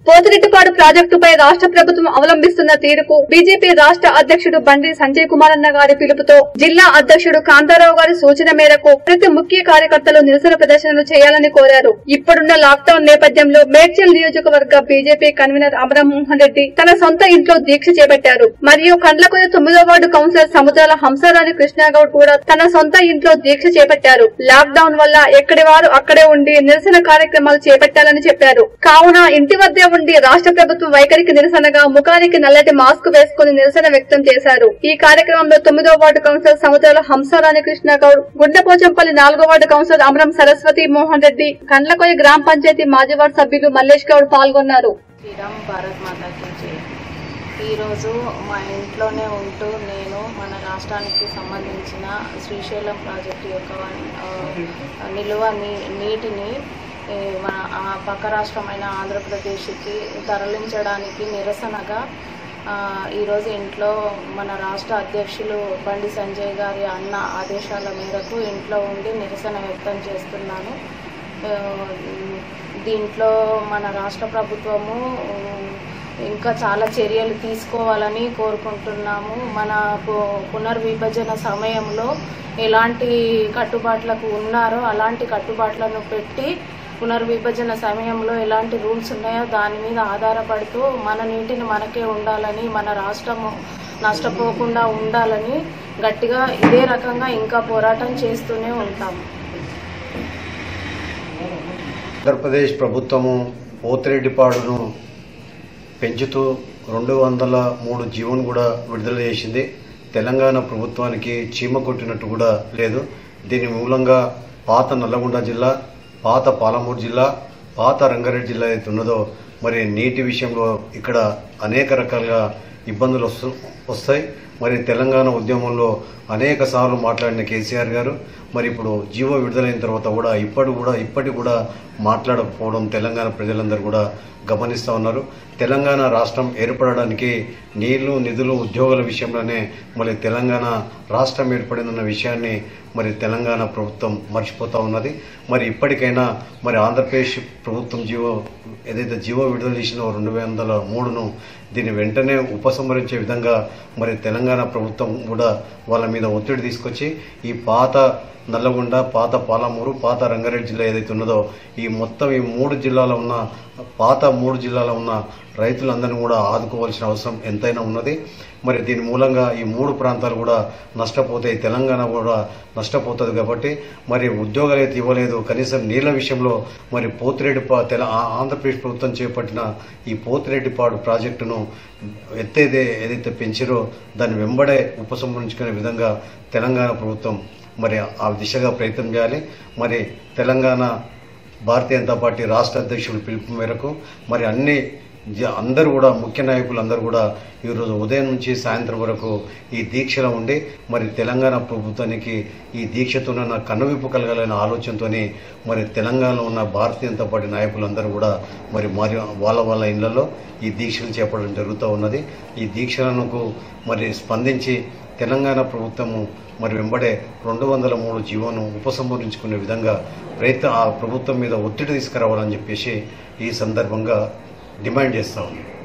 పోతిరెడ్డిపాడు ప్రాజెక్టుపై రాష్ట్ర ప్రభుత్వం అవలంబిస్తున్న తీరుకు బీజేపీ రాష్ట్ర అధ్యక్షుడు బండి సంజయ్ కుమార్ అన్న గారి పిలుపుతో జిల్లా అధ్యక్షుడు కాంతారావు గారి సూచన మేరకు ప్రతి ముఖ్య కార్యకర్తలు నిరసన ప్రదర్శనలు చేయాలని కోరారు ఇప్పుడున్న లాక్డౌన్ నేపథ్యంలో మేడ్చల్ నియోజకవర్గ బీజేపీ కన్వీనర్ అమరమోహన్ రెడ్డి తన సొంత ఇంట్లో దీక్ష చేపట్టారు మరియు కండ్లకొయ్య తొమ్మిదో వార్డు కౌన్సిలర్ సముద్రాల హంసారాణి కృష్ణాగౌడ్ కూడా తన సొంత ఇంట్లో దీక్ష చేపట్టారు లాక్ డౌన్ వల్ల ఎక్కడి వారు అక్కడే ఉండి నిరసన కార్యక్రమాలు చేపట్టాలని చెప్పారు కావున ఇంటి వద్దే ఉండి రాష్ట్ర ప్రభుత్వ వైఖరికి నిరసనగా ముఖానికి నల్లటి మాస్క్ వేసుకుని నిరసన వ్యక్తం చేశారు ఈ కార్యక్రమంలో తొమ్మిదో వార్డు కౌన్సిలర్ సముద్రాల హంసారాణి కృష్ణాగౌడ్ గుండెపోచంపల్లి నాలుగో వార్డు కౌన్సిలర్ అమరం సరస్వతి మోహన్ రెడ్డి కండ్లకొయ్య గ్రామ పంచాయతీ మాజీ వార్డు సభ్యులు మల్లేష్ గౌడ్ పాల్గొన్నారు శ్రీరామ్ భారత్ మాతాకి జై ఈరోజు మా ఇంట్లోనే ఉంటూ నేను మన రాష్ట్రానికి సంబంధించిన శ్రీశైలం ప్రాజెక్టు యొక్క ఆ, నిలువ నీ నీటిని ఈ, మన ఆ పక్క రాష్ట్రమైన ఆంధ్రప్రదేశ్కి తరలించడానికి నిరసనగా ఆ, ఈరోజు ఇంట్లో మన రాష్ట్ర అధ్యక్షులు బండి సంజయ్ గారి అన్న ఆదేశాల మేరకు ఇంట్లో ఉండి నిరసన వ్యక్తం చేస్తున్నాను ఆ, దీంట్లో మన రాష్ట్ర ప్రభుత్వము ఉమ్, ఇంకా చాలా చర్యలు తీసుకోవాలని కోరుకుంటున్నాము మన పు- పునర్విభజన సమయంలో ఎలాంటి కట్టుబాట్లకు ఉన్నారో అలాంటి కట్టుబాట్లను పెట్టి పునర్విభజన సమయంలో ఎలాంటి రూల్స్ ఉన్నాయో దాని మీద ఆధారపడుతూ మన నీటిని మనకే ఉండాలని మన రాష్ట్రము నష్టపోకుండా ఉండాలని గట్టిగా ఇదే రకంగా ఇంకా పోరాటం చేస్తూనే ఉంటాము ఆంధ్రప్రదేశ్ ప్రభుత్వము పోతిరెడ్డిపాడును పెంచుతూ రెండు వందల మూడు జీవోను కూడా విడుదల చేసింది తెలంగాణ ప్రభుత్వానికి చీమ కొట్టినట్టు కూడా లేదు దీని మూలంగా పాత నల్లగొండ జిల్లా పాత పాలమూరు జిల్లా పాత రంగారెడ్డి జిల్లా అయితే ఉన్నదో మరి నీటి విషయంలో ఇక్కడ అనేక రకాలుగా ఇబ్బందులు వస్తు వస్తాయి మరి తెలంగాణ ఉద్యమంలో అనేక సార్లు మాట్లాడిన కేసీఆర్ గారు మరి ఇప్పుడు జీవో విడుదలైన తర్వాత కూడా ఇప్పటి కూడా ఇప్పటి కూడా మాట్లాడకపోవడం తెలంగాణ ప్రజలందరూ కూడా గమనిస్తూ ఉన్నారు తెలంగాణ రాష్ట్రం ఏర్పడడానికి నీళ్లు నిధులు ఉద్యోగాల విషయంలోనే మరి తెలంగాణ రాష్ట్రం ఏర్పడిందన్న విషయాన్ని మరి తెలంగాణ ప్రభుత్వం మర్చిపోతా ఉన్నది మరి ఇప్పటికైనా మరి ఆంధ్రప్రదేశ్ ప్రభుత్వం జీవో ఏదైతే జీవో విడుదల చేసినో రెండు వందల మూడును దీన్ని వెంటనే ఉపసంహరించే విధంగా మరి తెలంగాణ ప్రభుత్వం కూడా వాళ్ళ మీద ఒత్తిడి తీసుకొచ్చి ఈ పాత నల్లగొండ పాత పాలమూరు పాత రంగారెడ్డి జిల్లా ఏదైతే ఉన్నదో ఈ మొత్తం ఈ మూడు జిల్లాలో ఉన్న పాత మూడు జిల్లాలో ఉన్న రైతులందరినీ కూడా ఆదుకోవాల్సిన అవసరం ఎంతైనా ఉన్నది మరి దీని మూలంగా ఈ మూడు ప్రాంతాలు కూడా నష్టపోతాయి తెలంగాణ కూడా నష్టపోతుంది కాబట్టి మరి ఉద్యోగాలు అయితే ఇవ్వలేదు కనీసం నీళ్ల విషయంలో మరి పోతిరెడ్డి పా- తెల ఆ- ఆంధ్రప్రదేశ్ ప్రభుత్వం చేపట్టిన ఈ పోతిరెడ్డిపాడు ప్రాజెక్టును ఎత్తేదే ఏదైతే పెంచారో దాన్ని వెంబడే ఉపసంహరించుకునే విధంగా తెలంగాణ ప్రభుత్వం మరి ఆ దిశగా ప్రయత్నం చేయాలి మరి తెలంగాణ భారతీయ జనతా పార్టీ రాష్ట్ర అధ్యక్షుడి పిలుపు మేరకు మరి అన్ని జ- అందరూ కూడా ముఖ్య నాయకులు అందరూ కూడా ఈరోజు ఉదయం నుంచి సాయంత్రం వరకు ఈ దీక్షలో ఉండి మరి తెలంగాణ ప్రభుత్వానికి ఈ దీక్షతోన కన్నువిప్పు కలగాలనే ఆలోచనతోని మరి తెలంగాణలో ఉన్న భారతీయ జనతా పార్టీ నాయకులందరూ కూడా మరి మరి వాళ్ళ వాళ్ళ ఇళ్లలో ఈ దీక్షలు చేపట్టడం జరుగుతూ ఉన్నది ఈ దీక్షలకు మరి స్పందించి తెలంగాణ ప్రభుత్వము మరి వెంబడే రెండు వందల మూడు జీవోను ఉపసంహరించుకునే విధంగా ప్రయత్న ఆ ప్రభుత్వం మీద ఒత్తిడి తీసుకురావాలని చెప్పేసి ఈ సందర్భంగా డిమాండ్ చేస్తా ఉన్నాం